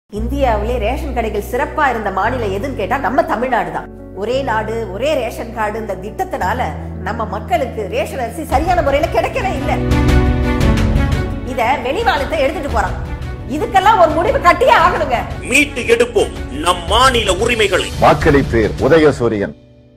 இந்தியாவிலே ரேஷன் கடைகள் சிறப்பா இருந்த மாநிலம் எதுன்னு கேட்டா நம்ம தமிழ்நாடு தான் ஒரே நாடு ஒரே ரேஷன் கார்டு இந்த திட்டத்தினால நம்ம மக்களுக்கு ரேஷன் அரிசி சரியான முறையில கிடைக்கவே இல்லை இத வெளிமாநிலத்தை எடுத்துட்டு போறான் இதுக்கெல்லாம் ஒரு முடிவு கட்டியே ஆகணுங்க மீட்டு எடுப்போம் நம் மாநில உரிமைகளை வாக்களிப்பேர் Udayasuriyan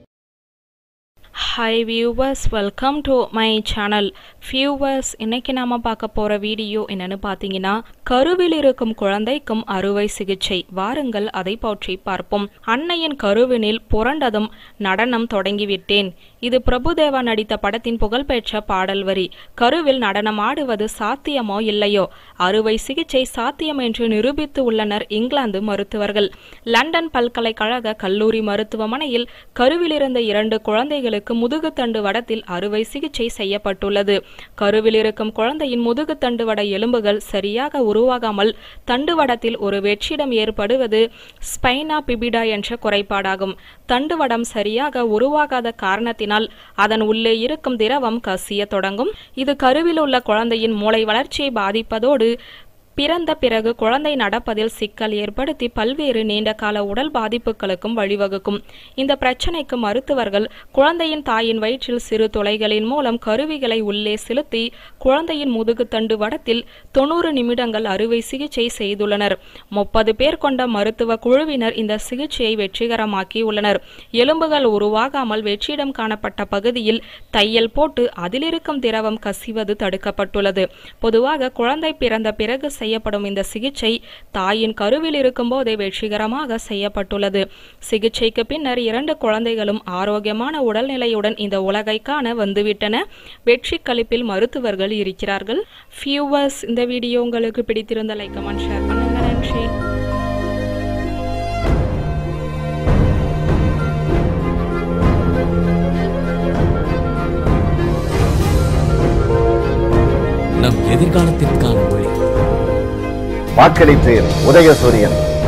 hi viewers welcome to my channel viewers இன்னைக்கு நாம பார்க்க போற வீடியோ என்னன்னு பார்த்தீங்கன்னா கருவில் இருக்கும் குழந்தைக்கும் அறுவை சிகிச்சை வாருங்கள் அதை பற்றி பார்ப்போம் அன்னையின் கருவினில் புரண்டதும் நடனம் தொடங்கிவிட்டேன் இது பிரபுதேவா நடித்த படத்தின் புகழ்பெற்ற பாடல் வரி கருவில் நடனம் ஆடுவது சாத்தியமோ இல்லையோ அறுவை சிகிச்சை சாத்தியம் என்று நிரூபித்து உள்ளனர் இங்கிலாந்து மருத்துவர்கள் லண்டன் பல்கலைக்கழக கல்லூரி மருத்துவமனையில் கருவில் இருந்த இரண்டு குழந்தைகளுக்கு முதுகுத்தண்டு வடத்தில் அறுவை சிகிச்சை செய்யப்பட்டுள்ளது கருவில் இருக்கும் குழந்தையின் முதுகுத்தண்டு வட எலும்புகள் சரியாக உருவாகாமல் தண்டுவடத்தில் ஒரு வெற்றிடம் ஏற்படுவது ஸ்பைனா பிபிடா என்ற குறைபாடாகும் தண்டுவடம் சரியாக உருவாகாத காரணத்தினால் அதன் உள்ளே இருக்கும் திரவம் கசிய தொடங்கும் இது கருவில் உள்ள குழந்தையின் மூளை வளர்ச்சியை பாதிப்பதோடு பிறந்த பிறகு குழந்தை நடப்பதில் சிக்கல் ஏற்படுத்தி பல்வேறு நீண்ட கால உடல் பாதிப்புகளுக்கும் வழிவகுக்கும் இந்த பிரச்சனைக்கு மருத்துவர்கள் குழந்தையின் தாயின் வயிற்றில் சிறு துளைகளின் மூலம் கருவிகளை உள்ளே செலுத்தி குழந்தையின் முதுகுத்தண்டு வடத்தில் தொண்ணூறு நிமிடங்கள் அறுவை சிகிச்சை செய்துள்ளனர் முப்பது பேர் கொண்ட மருத்துவ குழுவினர் இந்த சிகிச்சையை வெற்றிகரமாக்கியுள்ளனர் எலும்புகள் உருவாகாமல் வெற்றிடம் காணப்பட்ட பகுதியில் தையல் போட்டு அதிலிருக்கும் திரவம் கசிவது தடுக்கப்பட்டுள்ளது பொதுவாக குழந்தை பிறந்த பிறகு செய்யப்படும் இந்த சிகிச்சை தாயின் கருவில் இருக்கும்போதே வெற்றிகரமாக செய்யப்பட்டுள்ளது சிகிச்சைக்கு பின்னர் இரண்டு குழந்தைகளும் ஆரோக்கியமான உடல்நிலையுடன் இந்த உலகை காண வந்துவிட்டன வெற்றி கழிப்பில் மருத்துவர்கள் இருக்கிறார்கள் ஃபியூவர்ஸ் இந்த வீடியோ உங்களுக்கு பிடித்திருந்த லைக் கமெண்ட் ஷேர் பண்ணுங்க நன்றி நம் எதிர்காலத்திற்கான ஒளி வாக்களிப்பேர் உதயசூரியன்